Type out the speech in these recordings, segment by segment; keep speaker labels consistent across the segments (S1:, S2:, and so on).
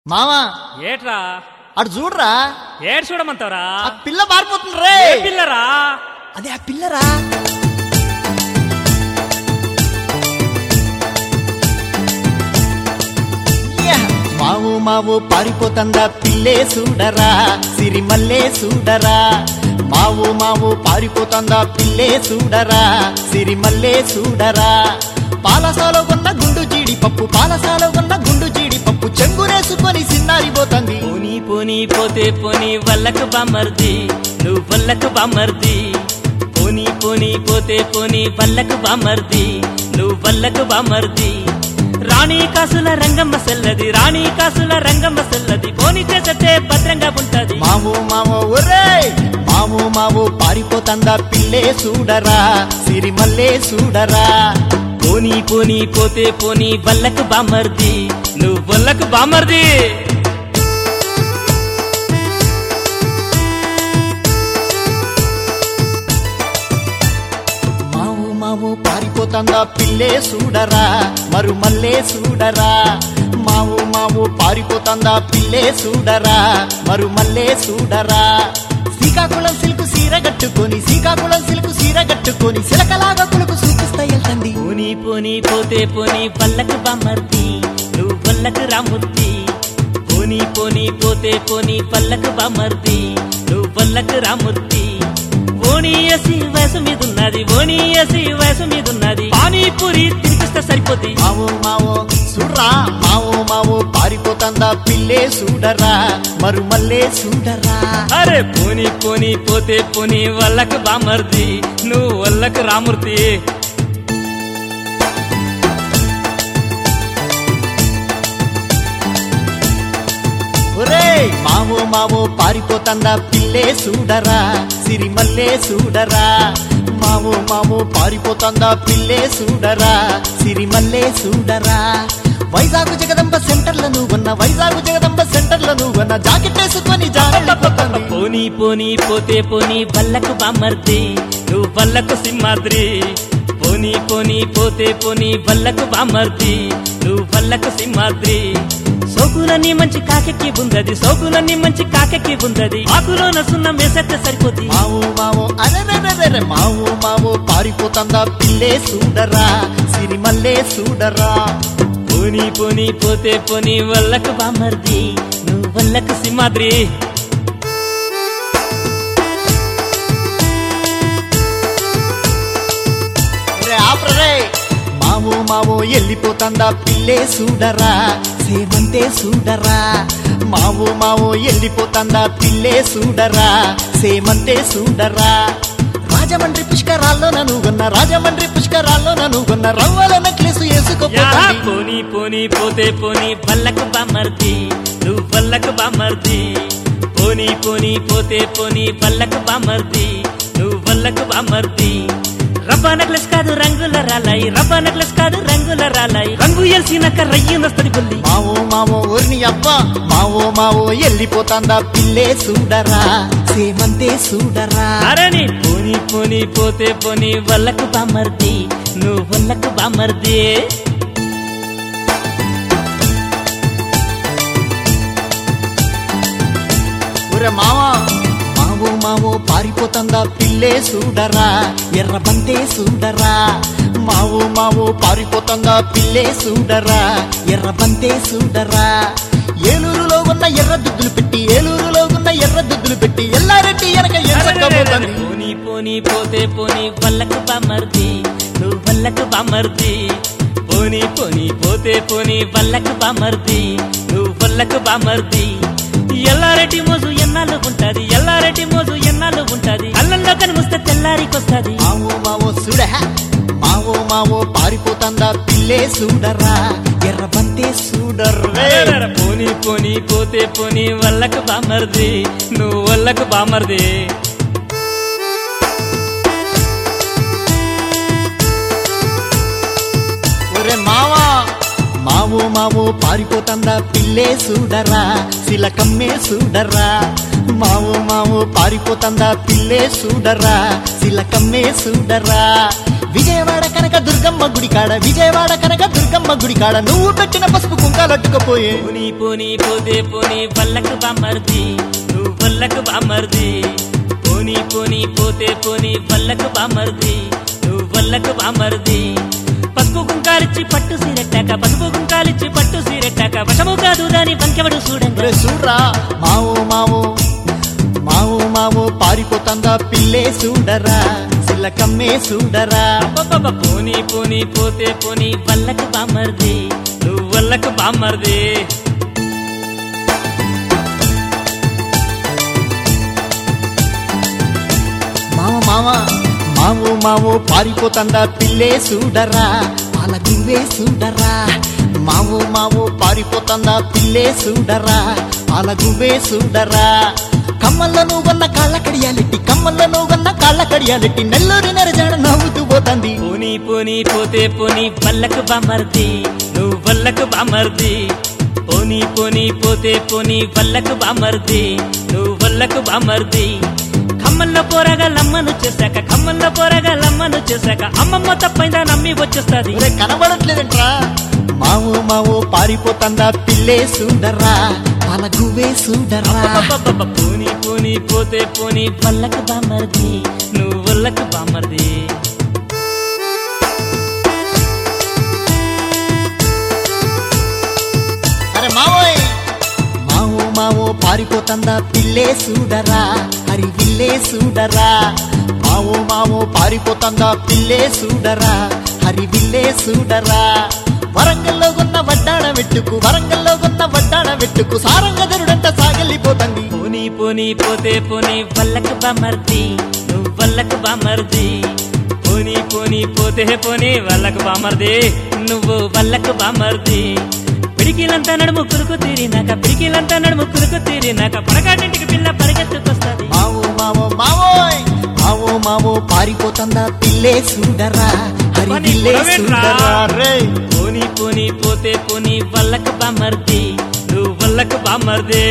S1: మావా
S2: ఏట్రా
S1: అటు చూడరా
S2: ఏడు చూడమంటావరా
S1: ఆ పిల్ల పారిపోతుంది రే
S2: ఏ పిల్లరా
S1: అదే ఆ పిల్లరా యా! మావు మావు పారిపోతందా పిల్లే చూడరా సిరిమల్లే చూడరా మావు మావు పారిపోతందా పిల్లే చూడరా సిరిమల్లే చూడరా పాలసాలో ఉన్న గుండు జీడిపప్పు పాలసాలో ఉన్న గుండు జీడిపప్పు చెంగురేసుకొని సిన్నారిపోతుంది
S2: పోనీ పోనీ పోతే పోనీ వల్లకు బామర్ది నువ్వు వల్లకు బామర్ది పోనీ పోనీ పోతే పోనీ వల్లకు బామర్ది నువ్వు వల్లకు బామర్ది రాణి కాసుల రంగమ్మ సెల్లది రాణి కాసుల రంగమ్మ సెల్లది పోనీ చేసతే భద్రంగా ఉంటది
S1: మావు మావు ఒరే మావు మావు పారిపోతందా పిల్లే చూడరా సిరిమల్లే చూడరా
S2: పోనీ పోనీ పోతే పోనీ వల్లకు బామర్ది నువ్వు వల్లకు బామర్ది
S1: మావు మావు పారిపోతందా పిల్లే చూడరా మరుమల్లే చూడరా మావు మావు పారిపోతందా పిల్లే చూడరా మరుమల్లే చూడరా శ్రీకాకుళం సిల్కు సీర కట్టుకొని శ్రీకాకుళం సిల్కు సీర కట్టుకొని సిలకలాగా కులకు సూచిస్తా వెళ్తండి
S2: పోనీ పోనీ పోతే పోనీ పల్లకు బామర్ది నువ్వు పల్లకు రామూర్తి పోనీ పోనీ పోతే పోనీ పల్లకు బామర్ది నువ్వు పల్లకు రామూర్తి ఓణీయసి వయసు మీద ఉన్నది ఓణీయసి వయసు మీద ఉన్నది పానీపూరి తినిపిస్తే సరిపోద్ది
S1: మావో మావో చూడరా మావో మావో పారిపోతందా పిల్లే చూడరా మరుమల్లే చూడరా
S2: అరే పోనీ పోనీ పోతే పోనీ వల్లకు బామర్ది నువ్వు వల్లకు రామూర్తి
S1: ఒరే మావో మావో పారిపోతందా పిల్లే చూడరా సిరిమల్లే చూడరా మావో మావో పారిపోతందా పిల్లే చూడరా సిరిమల్లే చూడరా వైజాగ్ జగదంబ సెంటర్ల నువ్వన్న వైజాగ్ జగదంబ సెంటర్ల నువ్వన్న జాకెట్ వేసుకొని జాగ్రత్త
S2: పోనీ పోనీ పోతే పోనీ వల్లకు బామర్ది నువ్వు వల్లకు సింహాద్రి పోనీ పోనీ పోతే పోనీ వల్లకు బామర్ది నువ్వు వల్లకు సింహాద్రి సోకులన్నీ మంచి కాకెక్కి ఉందది సోకులన్నీ మంచి కాకెక్కి ఉందది ఆకులోన సున్నం వేసేస్తే సరిపోద్ది
S1: మావో మావో అరే మావో మావో పారిపోతందా పిల్లే చూడరా సిరిమల్లే చూడరా
S2: పోనీ పోనీ పోతే పోనీ వల్లకు బామర్ది నువ్వు వల్లకు సింహాద్రి
S1: ఒరే ఆపరే మావో మావో వెళ్ళిపోతందా పిల్లే చూడరా సేమంతే చూడరా మావో మావో వెళ్ళిపోతందా పిల్లే చూడరా సేమంతే చూడరా రాజమండ్రి పుష్కరాల్లో నన్ను గొన్న రాజమండ్రి పుష్కరాల్లో నన్ను గొన్న రవ్వల నెక్లెస్
S2: యా,
S1: వేసుకోపోతుంది
S2: పోనీ పోనీ పోతే పోనీ వల్లకు బామర్ది నువ్వు వల్లకు బామర్ది పోనీ పోనీ పోతే పోనీ వల్లకు బామర్ది నువ్వు వల్లకు బామర్ది రబ్బా నెక్లెస్ కాదు రంగుల రాలాయి రబ్బా నెక్లెస్ కాదు రంగుల రాలాయి రంగు ఎల్సినాక రయ్యనొస్తది బుల్లి
S1: మావో మావో ఓర్ని అబ్బా మావో మావో వెళ్ళిపోతందా పిల్లే చూడరా సేమంతే చూడరా
S2: అరణి పోనీ పోనీ పోతే పోనీ వల్లకు బామర్ది నువ్వు వల్లకు బామర్ది
S1: ఒరే మావా మావో మావో పారిపోతందా పిల్లే చూడరా ఎర్ర బంతే చూడరా మావో మావో పారిపోతందా పిల్లే చూడరా ఎర్ర బంతే చూడరా ఏలూరులో ఉన్న ఎర్ర దుద్దులు పెట్టి ఏలూరులో ఉన్న ఎర్ర దుద్దులు పెట్టి ఎల్లారెడ్డి వెనక ఎర్రకపోతుంది
S2: పోనీ పోనీ పోతే పోనీ వల్లకు బామర్ది నువ్వు వల్లకు బామర్ది పోనీ పోనీ పోతే పోనీ వల్లకు బామర్ది నువ్వు వల్లకు బామర్ది ఎల్లారెడ్డి మోజు ఎన్నాళ్ళు ఉంటది ఎల్లారెడ్డి మోజు ఎన్నాళ్ళు ఉంటది అల్లంలో కనిపిస్తే తెల్లారికొస్తది
S1: మావో మావో చూడ మావో మావో పారిపోతందా పిల్లే చూడరా ఎర్ర బంతే చూడర్రే
S2: అరెరెరె, పోనీ పోనీ పోతే పోనీ వల్లకు బామర్ది నువ్వు వల్లకు బామర్ది
S1: ఒరే మావా మావో మావో పారిపోతందా పిల్లే చూడరా సిలకమ్మే చూడరా మావో మావో పారిపోతందా పిల్లే చూడరా సిలకమ్మే చూడరా విజయవాడ కనక దుర్గమ్మ గుడి కాడ విజయవాడ కనక దుర్గమ్మ గుడి కాడ నువ్వు పెట్టిన పసుపు కుంకాలట్టుకపోయే
S2: పోనీ పోనీ పోతే పోనీ వల్లకు బామర్ది నువ్వు వల్లకు బామర్ది పోనీ పోనీ పోతే పోనీ వల్లకు బామర్ది నువ్వు వల్లకు బామర్ది పసుపు కుంకాలిచ్చి పట్టు సీరెట్టాక పసుపు కుంకాలిచ్చి పట్టు సీరెట్టాక వశము కాదు దాని వంకెవడు చూడంగా
S1: రే చూడ్రా మావో మావో మావో మావో పారిపోతందా పిల్లే చూడరా సిల్లకమ్మే చూడరా
S2: అబ్బబ్బబ్బ, పోనీ పోనీ పోతే పోనీ వల్లకు బామర్ది నువ్వు వల్లకు బామర్ది
S1: మావ మావ మావో మావో పారిపోతందా పిల్లే చూడరా పాల గువ్వే చూడరా మావో మావో పారిపోతందా పిల్లే చూడరా పాల గువ్వే చూడరా కమ్మల్లో నువ్వన్న కాళ్ళ కడియాలెట్టి కమ్మల్లో నువ్వన్న కాళ్ళ కడియాలెట్టి నెల్లూరి నెరజాడ నవ్వుతూ పోతంది
S2: పోనీ పోనీ పోతే పోనీ వల్లకు బామర్ది నువ్వు వల్లకు బామర్ది పోనీ పోనీ పోతే పోనీ వల్లకు బామర్ది నువ్వు వల్లకు బామర్ది కమ్మల్లో పోరగా లమ్మను చేశాక కమ్మల్లో పోరగా లమ్మను చేశాక అమ్మమ్మ తప్పైందా నమ్మి వచ్చేస్తాది
S1: ఒరే కనబడట్లేదంట్రా మావో మావో పారిపోతందా పిల్లే చూడరా పాల గువ్వే చూడరా
S2: అబ్బబ్బబ్బబ్బ, పోనీ పోనీ పోతే పోనీ వల్లకు బామర్ది నువ్వు వల్లకు బామర్ది
S1: అరే మావోయ్ మావో మావో పారిపోతందా పిల్లే చూడరా హరి విల్లే చూడరా మావో మావో పారిపోతందా పిల్లే చూడరా హరి విల్లే చూడరా వరంగల్లో ఉన్న వడ్డాణ వెట్టుకు వరంగల్లో ఉన్న వడ్డాణ వెట్టుకు సారంగధరుడంట సాగెళ్ళిపోతంది
S2: పోనీ పోనీ పోతే పోనీ వల్లకు బామర్ది నువ్వు వల్లకు బామర్ది పోనీ పోనీ పోతే పోనీ వల్లకు బామర్ది నువ్వు వల్లకు బామర్ది పిడికిలంతా నడుము కురుకు తీరినాక పిడికిలంతా నడుము కురుకు తీరినాక పడకాటింటికి పిల్ల పరిగెత్తుకొస్తుంది
S1: మావో మావో మావోయ్ మావో మావో పారిపోతందా పిల్లే చూడరా హరి
S2: పని
S1: విల్లే
S2: గొడవేంట్రా?
S1: చూడరా రే
S2: పోనీ పోనీ పోతే పోనీ వల్లకు బామర్ది నువ్వు వల్లకు బామర్ది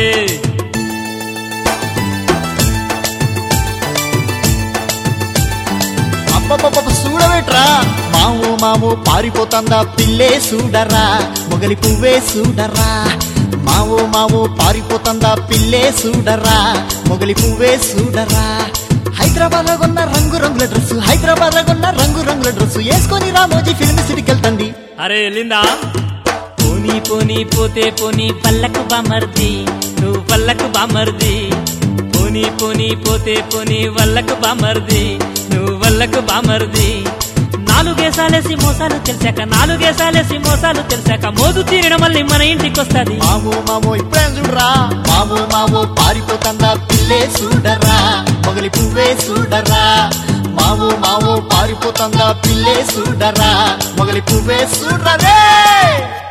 S1: అబ్బబ్బబ్బ చూడవేట్రా మావో మావో పారిపోతందా పిల్లే చూడరా మొగలి పువ్వే చూడరా మావో మావో పారిపోతందా పిల్లే చూడరా మొగలి పువ్వే చూడరా హైదరాబాద్ లో కొన్న రంగు రంగుల డ్రెస్ హైదరాబాద్ లో కొన్న రంగు రంగుల డ్రెస్ వేసుకొని రామోజీ ఫిల్మ్ సిటీకి వెళ్తుంది
S2: అరే లిందా పోనీ పోనీ పోతే పోనీ పల్లకు బామర్ది నువ్వు పల్లకు బామర్ది పోనీ పోనీ పోతే పోనీ వల్లకు బామర్ది నువ్వు వల్లకు బామర్ది నాలుగేసాలేసి మోసాలు తెలిసాక నాలుగేసాలేసి మోసాలు తెలిసాక మోదు తీరడం మళ్ళీ మన ఇంటికి వస్తుంది
S1: మావో మావో ఇప్పుడే చూడరా మావో మావో పారిపోతందా పిల్లే చూడరా మొగలి పువ్వే చూడరా మావో మావో పారిపోతందా పిల్లే చూడరా మొగలి పువ్వే చూడరా రే